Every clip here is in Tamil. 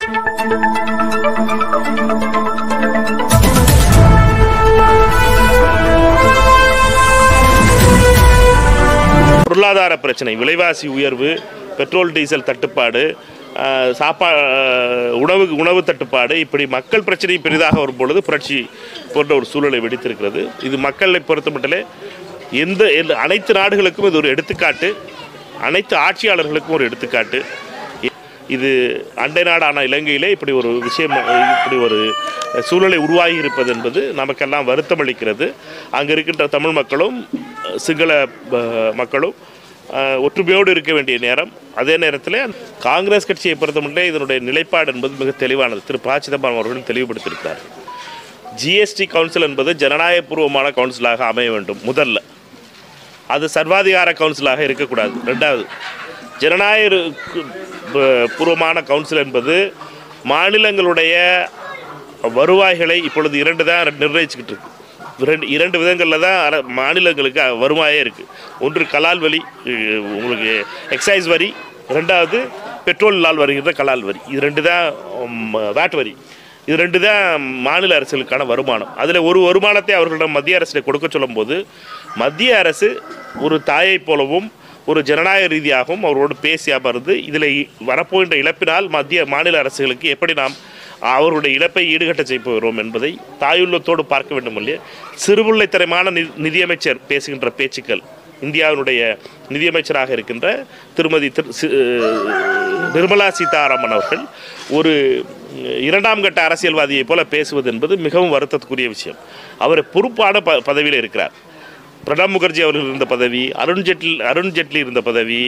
பொருளாதார பிரச்சனை விலைவாசி உயர்வு பெட்ரோல் டீசல் தட்டுப்பாடு ஆஹ், சாப்பா ஆஹ், உணவு உணவு தட்டுப்பாடு இப்படி மக்கள் பிரச்சனை பெரிதாக வரும் பொழுது புரட்சி போன்ற ஒரு சூழலை வெடித்திருக்கிறது இது மக்களை பொறுத்த மட்டிலே எந்த எந்த- அனைத்து நாடுகளுக்கும் இது ஒரு எடுத்துக்காட்டு அனைத்து ஆட்சியாளர்களுக்கும் ஒரு எடுத்துக்காட்டு இது அண்டை நாடான இலங்கையிலே இப்படி ஒரு விஷயம் இப்படி ஒரு சூழலை உருவாகி இருப்பது என்பது நமக்கெல்லாம் வருத்தம் அளிக்கிறது அங்கே இருக்கின்ற தமிழ் மக்களும் சிங்கள அஹ், மக்களும் அஹ், ஒற்றுமையோடு இருக்க வேண்டிய நேரம் அதே நேரத்தில் காங்கிரஸ் கட்சியை பொறுத்தமட்டிலே இதனுடைய நிலைப்பாடு என்பது மிக தெளிவானது திரு ப சிதம்பரம் அவர்கள் தெளிவுபடுத்தியிருக்கிறார் ஜிஎஸ்டி கவுன்சில் என்பது ஜனநாயகபூர்வமான கவுன்சிலாக அமைய வேண்டும் முதல்ல அது சர்வாதிகார கவுன்சிலாக இருக்கக்கூடாது ரெண்டாவது ஜனநாயக ப- பூர்வமான கவுன்சில் என்பது மாநிலங்களுடைய வருவாய்களை இப்பொழுது இரண்டு தான் நிர்ணயிச்சுக்கிட்டு இருக்கு இரண்டு இரண்டு விதங்களில் தான் அர- மாநிலங்களுக்கு வருவாயே இருக்குது ஒன்று கலால் வரி அஹ், உங்களுக்கு எக்ஸைஸ் வரி ரெண்டாவது பெட்ரோலால் வருகின்ற கலால் வரி இது ரெண்டு தான் உம், வேட் வரி இது ரெண்டு தான் மாநில அரசுகளுக்கான வருமானம் அதில் ஒரு வருமானத்தை அவர்களிடம் மத்திய அரசிடம் கொடுக்க சொல்லும்போது மத்திய அரசு ஒரு தாயைப் போலவும் ஒரு ஜனநாயக ரீதியாகவும் அவரோடு பேசி அமர்ந்து இதில் வரப்போகின்ற இழப்பினால் மத்திய மாநில அரசுகளுக்கு எப்படி நாம் அவருடைய இழப்பை ஈடுகட்ட செய்ய போகிறோம் என்பதை தாயுள்ளத்தோடு பார்க்க வேண்டும் இல்லையா சிறுபிள்ளைத்தனமான நி நிதியமைச்சர் பேசுகின்ற பேச்சுக்கள் இந்தியாவினுடைய நிதியமைச்சராக இருக்கின்ற திருமதி திரு சி- நிர்மலா சீதாராமன் அவர்கள் ஒரு இரண்டாம் கட்ட அரசியல்வாதியைப் போல பேசுவது என்பது மிகவும் வருத்தத்துக்குரிய விஷயம் அவர் பொறுப்பான ப பதவியில் இருக்கிறார் பிரணாப் முகர்ஜி அவர்கள் இருந்த பதவி அருண் ஜெட்லி அருண் ஜெட்லி இருந்த பதவி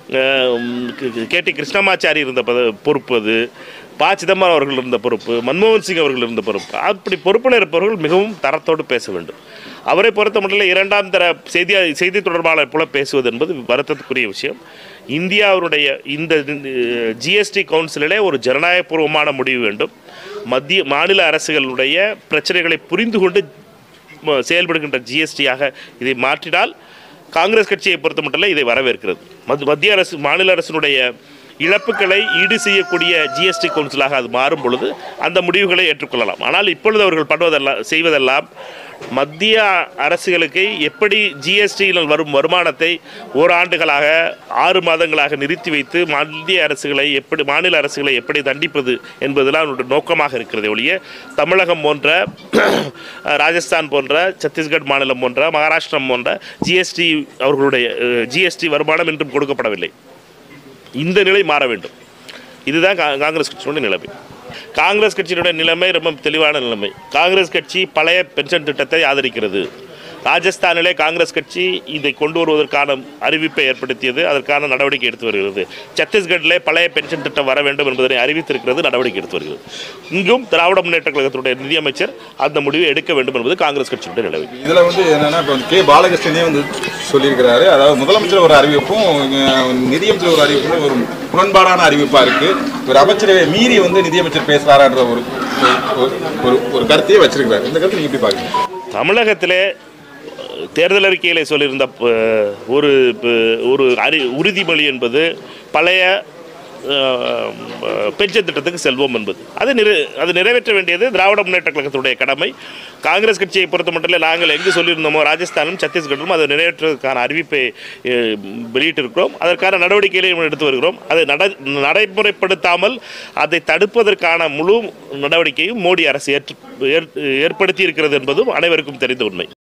கே டி கிருஷ்ணமாச்சாரி இருந்த பத பொறுப்பு அது ப சிதம்பரம் அவர்கள் இருந்த பொறுப்பு மன்மோகன் சிங் அவர்கள் இருந்த பொறுப்பு அப்படி பொறுப்பில் இருப்பவர்கள் மிகவும் தரத்தோடு பேச வேண்டும் அவரை பொறுத்த மட்டும் இரண்டாம் தர செய்தி செய்தி தொடர்பாளர் போல பேசுவது என்பது வருத்தத்துக்குரிய விஷயம் இந்தியாவுடைய இந்த ஜிஎஸ்டி கவுன்சிலிலே ஒரு ஜனநாயகபூர்வமான முடிவு வேண்டும் மத்திய மாநில அரசுகளுடைய பிரச்சனைகளை புரிந்து கொண்டு ம- செயல்படுகின்ற ஜிஎஸ்டியாக இதை மாற்றினால் காங்கிரஸ் கட்சியை பொறுத்த மட்டும் இதை வரவேற்கிறது மத்- மத்திய அரசு மாநில அரசினுடைய இழப்புகளை ஈடு செய்யக்கூடிய ஜிஎஸ்டி கவுன்சிலாக அது மாறும் பொழுது அந்த முடிவுகளை ஏற்றுக்கொள்ளலாம் ஆனால் இப்பொழுது அவர்கள் பண்ணுவதெல்லாம் செய்வதெல்லாம் மத்திய அரசுகளுக்கு எப்படி ஜிஎஸ்டியில் வரும் வருமானத்தை ஓராண்டுகளாக ஆறு மாதங்களாக நிறுத்தி வைத்து மத்திய அரசுகளை எப்படி மாநில அரசுகளை எப்படி தண்டிப்பது என்பதெல்லாம் அவருடைய நோக்கமாக இருக்கிறது ஒழிய தமிழகம் போன்ற ராஜஸ்தான் போன்ற சத்தீஸ்கர் மாநிலம் போன்ற மகாராஷ்டிரம் போன்ற ஜிஎஸ்டி அவர்களுடைய ஜிஎஸ்டி வருமானம் என்றும் கொடுக்கப்படவில்லை இந்த நிலை மாற வேண்டும் இதுதான் கா- காங்கிரஸ் கட்சியினுடைய நிலைமை காங்கிரஸ் கட்சியினுடைய நிலைமை ரொம்ப தெளிவான நிலைமை காங்கிரஸ் கட்சி பழைய பென்ஷன் திட்டத்தை ஆதரிக்கிறது ராஜஸ்தானிலே காங்கிரஸ் கட்சி இதை கொண்டு வருவதற்கான அறிவிப்பை ஏற்படுத்தியது அதற்கான நடவடிக்கை எடுத்து வருகிறது சத்தீஸ்கட்டிலே பழைய பென்ஷன் திட்டம் வர வேண்டும் என்பதனை அறிவித்திருக்கிறது நடவடிக்கை எடுத்து வருகிறது இங்கும் திராவிட முன்னேற்ற கழகத்தினுடைய நிதியமைச்சர் அந்த முடிவை எடுக்க வேண்டும் என்பது காங்கிரஸ் கட்சியினுடைய நிலைமை இதுல வந்து என்னன்னா இப்போ கே பாலகிருஷ்ணனே வந்து சொல்லியிருக்கிறாரு அதாவது முதலமைச்சர் ஒரு அறிவிப்பும் அஹ், நிதியமைச்சர் ஒரு அறிவிப்பும் ஒரு முரண்பாடான அறிவிப்பா இருக்கு ஒரு அமைச்சரை மீறி வந்து நிதியமைச்சர் பேசுறாரான்ற ஒரு ஒரு- ஒரு ஒரு கருத்தையே வச்சிருக்கிறாரு இந்த கருத்தை நீங்க எப்படி பாக்குறீங்க தமிழகத்திலே அஹ், தேர்தல் அறிக்கையிலே சொல்லியிருந்த ப- ஒரு ப- ஒரு அறி உறுதிமொழி என்பது பழைய அஹ், பென்ஷன் திட்டத்துக்கு செல்வோம் என்பது அது நிறை அது நிறைவேற்ற வேண்டியது திராவிட முன்னேற்ற கழகத்துடைய கடமை காங்கிரஸ் கட்சியை பொறுத்த மட்டும் நாங்கள் எங்கு சொல்லியிருந்தோமோ ராஜஸ்தானும் சத்தீஸ்கரும் அதை நிறைவேற்றுவதற்கான அறிவிப்பை அஹ், வெளியிட்டிருக்கிறோம் அதற்கான நடவடிக்கைகளையும் எடுத்து வருகிறோம் அதை நட நடைமுறைப்படுத்தாமல் அதை தடுப்பதற்கான முழு நடவடிக்கையும் மோடி அரசு ஏற்று ஏற்- ஏற்படுத்தி இருக்கிறது என்பதும் அனைவருக்கும் தெரிந்த உண்மை